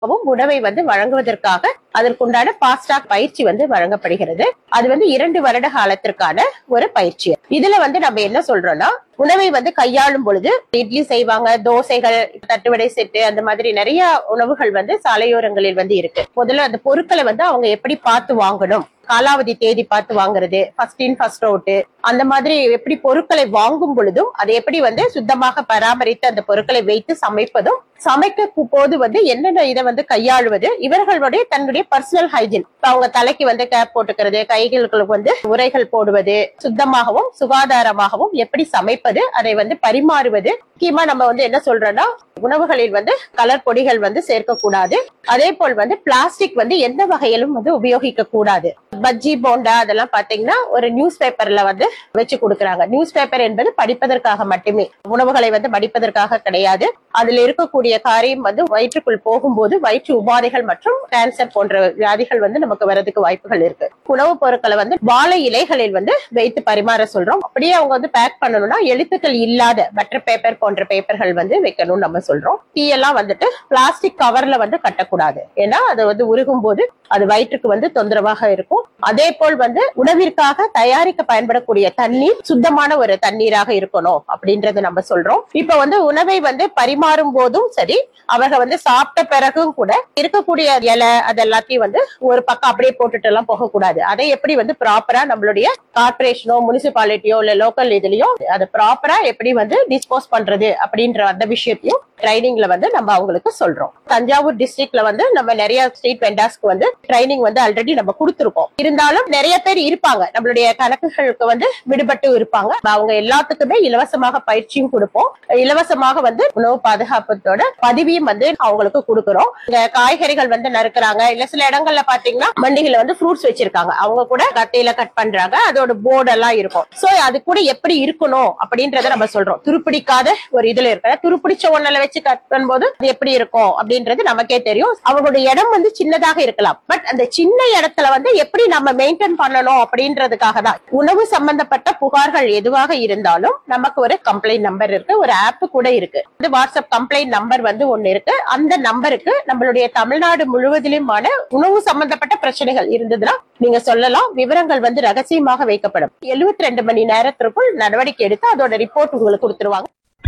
உணவை வந்து வழங்குவதற்காக அதற்குண்டான பாஸ்டாக் பயிற்சி வந்து வழங்கப்படுகிறது அது வந்து இரண்டு வருட காலத்திற்கான ஒரு பயிற்சி இதுல வந்து நம்ம என்ன சொல்றோம்னா உணவை வந்து கையாளும் பொழுது இட்லி செய்வாங்க தோசைகள் தட்டுவடை செட்டு அந்த மாதிரி நிறைய உணவுகள் வந்து சாலையோரங்களில் வந்து இருக்கு முதல்ல அந்த பொருட்களை வந்து அவங்க எப்படி பார்த்து வாங்கணும் காலாவதி தேதி பார்த்து வாங்குறது ஃபர்ஸ்ட் இன் ஃபர்ஸ்ட் அவுட் அந்த மாதிரி எப்படி பொருட்களை வாங்கும் பொழுதும் அதை எப்படி வந்து சுத்தமாக பராமரித்து அந்த பொருட்களை வைத்து சமைப்பதும் சமைக்க போது வந்து என்னென்ன இதை வந்து கையாளுவது இவர்களுடைய தன்னுடைய பர்சனல் ஹைஜீன் அவங்க தலைக்கு வந்து கேப் போட்டுக்கிறது கைகளுக்கு வந்து உரைகள் போடுவது சுத்தமாகவும் சுகாதாரமாகவும் எப்படி சமைப்பது அதை வந்து பரிமாறுவது முக்கியமா நம்ம வந்து என்ன சொல்றோம்னா உணவுகளில் வந்து கலர் பொடிகள் வந்து சேர்க்கக்கூடாது அதே போல் வந்து பிளாஸ்டிக் வந்து எந்த வகையிலும் வந்து உபயோகிக்க கூடாது பஜ்ஜி போண்டா அதெல்லாம் பாத்தீங்கன்னா ஒரு நியூஸ் பேப்பர்ல வந்து வச்சு கொடுக்கறாங்க நியூஸ் பேப்பர் என்பது படிப்பதற்காக மட்டுமே உணவுகளை வந்து மடிப்பதற்காக கிடையாது அதுல இருக்கக்கூடிய காரியம் வந்து வயிற்றுக்குள் போகும்போது வயிற்று உபாதைகள் மற்றும் கேன்சர் போன்ற வியாதிகள் வந்து நமக்கு வரதுக்கு வாய்ப்புகள் இருக்கு உணவுப் பொருட்களை வந்து வாழை இலைகளில் வந்து வைத்து பரிமாற சொல்றோம் அப்படியே அவங்க வந்து பேக் பண்ணணும்னா எழுத்துக்கள் இல்லாத பட்டர் பேப்பர் போன்ற பேப்பர்கள் வந்து வைக்கணும்னு நம்ம சொல்றோம் டீ எல்லாம் வந்துட்டு பிளாஸ்டிக் கவர்ல வந்து கட்டக்கூடாது ஏன்னா அது வந்து உருகும் போது அது வயிற்றுக்கு வந்து தொந்தரவாக இருக்கும் அதே போல் வந்து உணவிற்காக தயாரிக்க பயன்படக்கூடிய தண்ணீர் சுத்தமான ஒரு தண்ணீராக இருக்கணும் அப்படின்றது நம்ம சொல்றோம் இப்ப வந்து உணவை வந்து பரிமாறும் போதும் சரி அவங்க வந்து சாப்பிட்ட பிறகும் கூட இருக்கக்கூடிய இலை அது எல்லாத்தையும் வந்து ஒரு பக்கம் அப்படியே போட்டுட்டு எல்லாம் போகக்கூடாது அதை எப்படி வந்து ப்ராப்பரா நம்மளுடைய கார்பரேஷனோ முனிசிபாலிட்டியோ இல்ல லோக்கல் இதுலயோ அதை ப்ராப்பரா எப்படி வந்து டிஸ்போஸ் பண்றது அப்படின்ற அந்த விஷயத்தையும் ட்ரைனிங்ல வந்து நம்ம அவங்களுக்கு சொல்றோம் தஞ்சாவூர் டிஸ்ட்ரிக்ட்ல வந்து நம்ம நிறைய ஸ்ட்ரீட் வெண்டாஸ்க்கு வந்து ட்ரைனிங் வந்து ஆல்ரெடி நம்ம கொடுத்துருக்கோம் இருந்தாலும் நிறைய பேர் இருப்பாங்க நம்மளுடைய கணக்குகளுக்கு வந்து விடுபட்டு இருப்பாங்க அவங்க எல்லாத்துக்குமே இலவசமாக பயிற்சியும் கொடுப்போம் இலவசமாக வந்து உணவு பாதுகாப்பத்தோட பதிவையும் வந்து அவங்களுக்கு கொடுக்குறோம் இந்த காய்கறிகள் வந்து நறுக்குறாங்க இல்ல சில இடங்கள்ல பாத்தீங்கன்னா மண்டிகளை வந்து ஃப்ரூட்ஸ் வச்சிருக்காங்க அவங்க கூட கட்டையில கட் பண்றாங்க அதோட போர்டு எல்லாம் இருக்கும் சோ அது கூட எப்படி இருக்கணும் அப்படின்றத நம்ம சொல்றோம் துருப்பிடிக்காத ஒரு இதுல இருக்க துருப்பிடிச்ச ஒண்ணுல வச்சு கட் பண்ணும்போது அது எப்படி இருக்கும் அப்படின்றது நமக்கே தெரியும் அவங்களுடைய இடம் வந்து சின்னதாக இருக்கலாம் பட் அந்த சின்ன இடத்துல வந்து எப்படி நம்ம மெயின்டைன் பண்ணணும் அப்படின்றதுக்காக தான் உணவு சம்பந்தப்பட்ட புகார்கள் எதுவாக இருந்தாலும் நமக்கு ஒரு கம்ப்ளைண்ட் நம்பர் இருக்கு ஒரு ஆப் கூட இருக்கு இது வாட்ஸ்அப் கம்ப்ளைண்ட் நம்பர் வந்து ஒண்ணு இருக்கு அந்த நம்பருக்கு நம்மளுடைய தமிழ்நாடு முழுவதிலுமான உணவு சம்பந்தப்பட்ட பிரச்சனைகள் இருந்ததுன்னா நீங்க சொல்லலாம் விவரங்கள் வந்து ரகசியமாக வைக்கப்படும் 72 ரெண்டு மணி நேரத்திற்குள் நடவடிக்கை எடுத்து அதோட ரிப்போர்ட் உங்களுக்கு கொடுத்துருவாங்க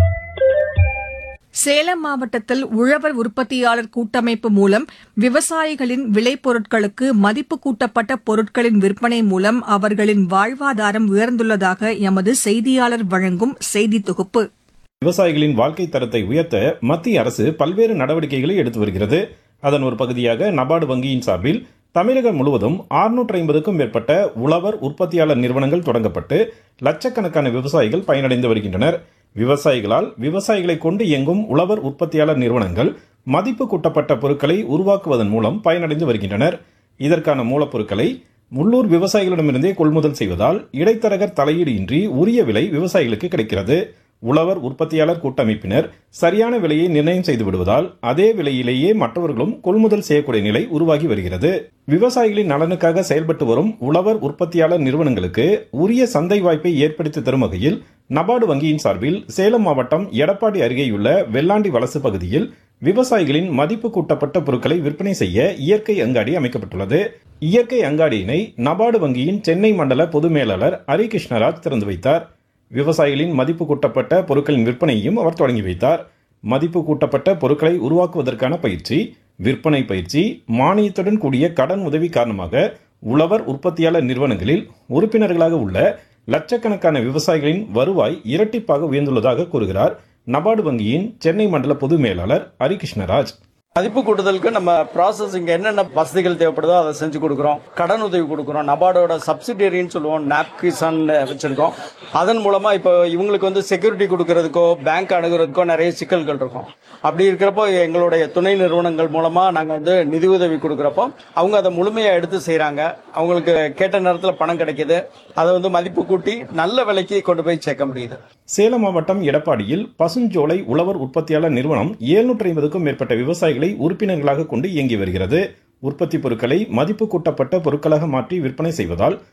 சேலம் மாவட்டத்தில் உழவர் உற்பத்தியாளர் கூட்டமைப்பு மூலம் விவசாயிகளின் விளைபொருட்களுக்கு மதிப்பு கூட்டப்பட்ட பொருட்களின் விற்பனை மூலம் அவர்களின் வாழ்வாதாரம் உயர்ந்துள்ளதாக எமது செய்தியாளர் வழங்கும் செய்தி தொகுப்பு விவசாயிகளின் வாழ்க்கை தரத்தை உயர்த்த மத்திய அரசு பல்வேறு நடவடிக்கைகளை எடுத்து வருகிறது அதன் ஒரு பகுதியாக நபார்டு வங்கியின் சார்பில் தமிழகம் முழுவதும் 650 ஐம்பதுக்கும் மேற்பட்ட உழவர் உற்பத்தியாளர் நிறுவனங்கள் தொடங்கப்பட்டு லட்சக்கணக்கான விவசாயிகள் பயனடைந்து வருகின்றனர் விவசாயிகளால் விவசாயிகளை கொண்டு இயங்கும் உழவர் உற்பத்தியாளர் நிறுவனங்கள் மதிப்பு கூட்டப்பட்ட பொருட்களை உருவாக்குவதன் மூலம் பயனடைந்து வருகின்றனர் இதற்கான மூலப்பொருட்களை உள்ளூர் விவசாயிகளிடமிருந்தே கொள்முதல் செய்வதால் இடைத்தரகர் தலையீடு இன்றி உரிய விலை விவசாயிகளுக்கு கிடைக்கிறது உழவர் உற்பத்தியாளர் கூட்டமைப்பினர் சரியான விலையை நிர்ணயம் செய்து விடுவதால் அதே விலையிலேயே மற்றவர்களும் கொள்முதல் செய்யக்கூடிய நிலை உருவாகி வருகிறது விவசாயிகளின் நலனுக்காக செயல்பட்டு வரும் உழவர் உற்பத்தியாளர் நிறுவனங்களுக்கு உரிய சந்தை வாய்ப்பை ஏற்படுத்தி தரும் வகையில் நபார்டு வங்கியின் சார்பில் சேலம் மாவட்டம் எடப்பாடி அருகேயுள்ள வெள்ளாண்டி வலசு பகுதியில் விவசாயிகளின் மதிப்பு கூட்டப்பட்ட பொருட்களை விற்பனை செய்ய இயற்கை அங்காடி அமைக்கப்பட்டுள்ளது இயற்கை அங்காடியினை நபார்டு வங்கியின் சென்னை மண்டல பொது மேலாளர் ஹரி கிருஷ்ணராஜ் திறந்து வைத்தார் விவசாயிகளின் மதிப்பு கூட்டப்பட்ட பொருட்களின் விற்பனையையும் அவர் தொடங்கி வைத்தார் மதிப்பு கூட்டப்பட்ட பொருட்களை உருவாக்குவதற்கான பயிற்சி விற்பனை பயிற்சி மானியத்துடன் கூடிய கடன் உதவி காரணமாக உழவர் உற்பத்தியாளர் நிறுவனங்களில் உறுப்பினர்களாக உள்ள லட்சக்கணக்கான விவசாயிகளின் வருவாய் இரட்டிப்பாக உயர்ந்துள்ளதாக கூறுகிறார் நபார்டு வங்கியின் சென்னை மண்டல பொது மேலாளர் ஹரிகிருஷ்ணராஜ் மதிப்பு கூட்டுதலுக்கு நம்ம ப்ராசஸிங் என்னென்ன வசதிகள் தேவைப்படுதோ அதை செஞ்சு கொடுக்குறோம் கடன் உதவி கொடுக்குறோம் நபார்டோட சப்சிடரின்னு சொல்லுவோம் நாப்கிசான் வச்சிருக்கோம் அதன் மூலமா இப்போ இவங்களுக்கு வந்து செக்யூரிட்டி கொடுக்கறதுக்கோ பேங்க் அணுகிறதுக்கோ நிறைய சிக்கல்கள் இருக்கும் அப்படி இருக்கிறப்போ எங்களுடைய துணை நிறுவனங்கள் மூலமா நாங்கள் வந்து நிதி உதவி கொடுக்குறப்போ அவங்க அதை முழுமையாக எடுத்து செய்கிறாங்க அவங்களுக்கு கேட்ட நேரத்தில் பணம் கிடைக்குது அதை வந்து மதிப்பு கூட்டி நல்ல விலைக்கு கொண்டு போய் சேர்க்க முடியுது சேலம் மாவட்டம் எடப்பாடியில் பசுஞ்சோலை உழவர் உற்பத்தியாளர் நிறுவனம் 750 ஐம்பதுக்கும் மேற்பட்ட விவசாயிகளை உறுப்பினர்களாக கொண்டு இயங்கி வருகிறது உற்பத்தி பொருட்களை மதிப்பு கூட்டப்பட்ட பொருட்களாக மாற்றி விற்பனை செய்வதால்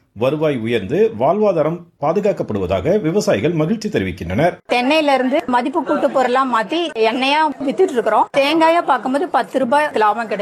வருவாய் உயர்ந்து வாழ்வாதாரம் பாதுகாக்கப்படுவதாக விவசாயிகள் மகிழ்ச்சி தெரிவிக்கின்றனர் தென்னையில இருந்து மதிப்பு கூட்டு பொருளா மாத்தி எண்ணெயா வித்துட்டு இருக்கிறோம் தேங்காயா பார்க்கும்போது பத்து ரூபாய் லாபம் கிடைக்கும்